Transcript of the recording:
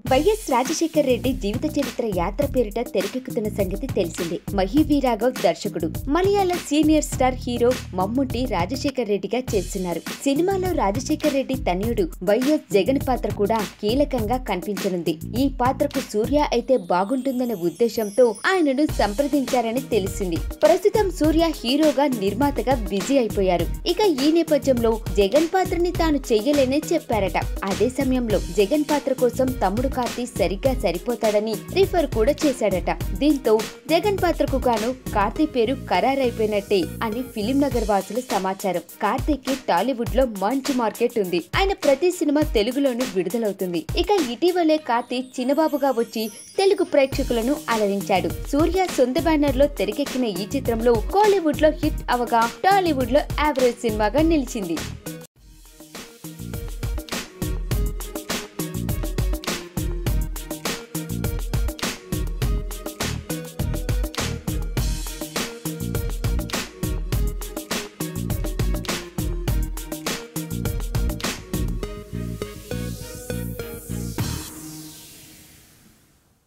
YS Rajasekhar Reddy జీవిత చరిత్ర యాత్ర పేరిట తెరకెక్కుతున్న సంగతి తెలిసిందే మహీవి రాఘవ్ దర్శకుడు Malayala senior star hero Mammootty Rajasekhar రెడ్డిగా చేస్తున్నారు సినిమాలో రాజశేఖర్ రెడ్డి తనయుడు వైఎస్ జగన్ పాత్ర కూడా కీలకంగా కనిపించనుంది ఈ పాత్రకు సూర్య అయితే బాగుంటుందనే ఉద్దేశంతో ఆయనను సంప్రదించారని తెలిసింది ప్రస్తుతం సూర్య హీరోగా నిర్మాతగా బిజీ అయిపోయారు ఇక ఈ నేపథ్యంలో జగన్ పాత్రని తాను చెయ్యలేనే చెప్పారట అదే సమయంలో జగన్ పాత్ర కోసం తమ్ముడు కార్తీ సరిగ్గా సరిపోతాడని రిఫర్ కూడా చేశాడట దీంతో జగన్ పాత్రకు గాను కార్తీ పేరు ఖరారైపోయినట్టే అని ఫిలిం నగర్ వాసుల సమాచారం కార్తీక్ కి టాలీవుడ్ లో మంచి మార్కెట్ ఉంది ఆయన ప్రతి సినిమా తెలుగులోనూ విడుదలవుతుంది ఇక ఇటీవలే కార్తీ చిన్నబాబుగా వచ్చి తెలుగు ప్రేక్షకులను అలరించాడు సూర్య సొంత బ్యానర్ లో తెరకెక్కిన ఈ చిత్రంలో కోలీవుడ్ లో హిట్ అవగా టాలీవుడ్ లో యావరేజ్ సినిమాగా నిలిచింది